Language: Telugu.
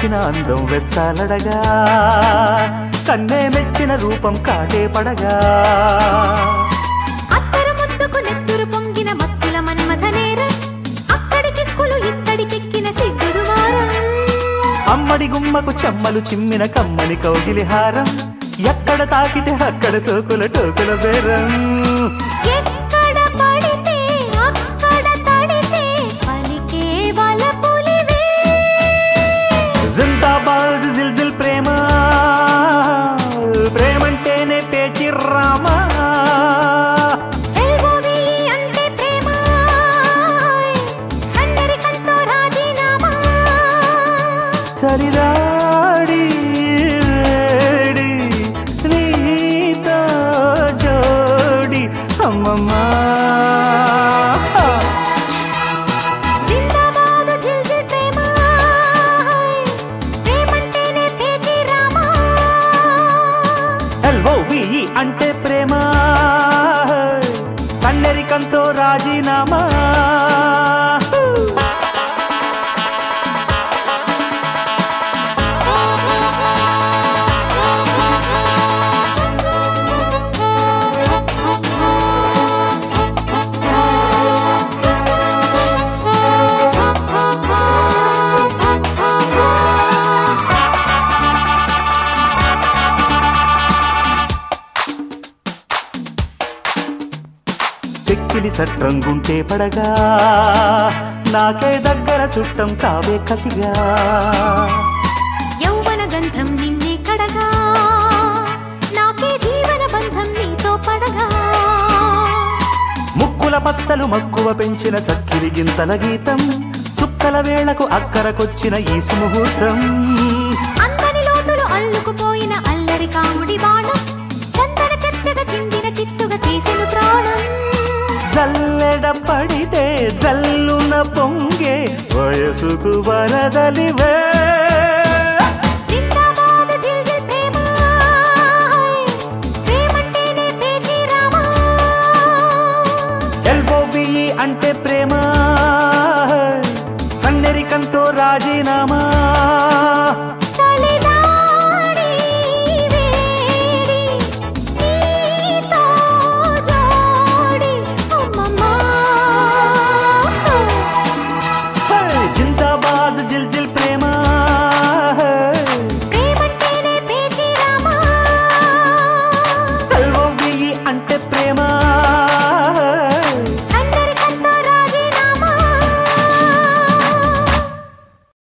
తెచ్చిన అందం వెచ్చాలడగా కన్నే మెచ్చిన రూపం కాటే పడగా అత్తరు ముద్దుకు నెత్తురు పొంగిన మత్తుల మన్మథ నేరం అక్కడికెక్కులు ఇక్కడికెక్కిన సిగ్గుడు వారం అమ్మడి గుమ్మకు చెమ్మలు చిమ్మిన కమ్మని కౌగిలి హారం ఎక్కడ తాకితే అక్కడ సోకుల టోకుల బేరం ఎక్కడ పడితే అక్కడ తడితే పలికే వలపులివే జిందాబాద్ జిల్ జిల్ ప్రేమ ప్రేమంటేనే పేచి రామా ఎల్ఓవి అంటే ప్రేమ అందరికంతో రాజీనామా సరిరాడి వేడి నీతో జోడి అమ్మమ్మా జిందాబాద్ జిల్ జిల్ ప్రేమ ప్రేమంటేనే పేచి రామా ఎల్ఓవి అంటే ప్రేమ కన్నెరికంతో రాజీనామా చెక్కిలి చట్రంగుంటే పడగా నాకే దగ్గర చుట్టం కావే కసిగా యౌవన గంధం నిన్నే కడగా నాకే జీవన బంధం నీతో పడగా ముక్కుల పచ్చలు మక్కువ పెంచిన చక్కిరి గింతల గీతం చుక్కల వేళకు అక్కరకొచ్చిన ఈ సుముహూర్తం అందని లోతులు అల్లుకుపోయిన అల్లరి కాముడి బాణం చందన చర్చగా చిందిన చిచ్చుగా తీసిన ప్రాణం జల్లెడ పడితే జల్లున పొంగే వయసుకు వరదలివే జిందాబాద్ జిల్ జిల్ ప్రేమ ప్రేమంటేనే పేచి రామా ఎల్బోబిఈ అంటే ప్రేమ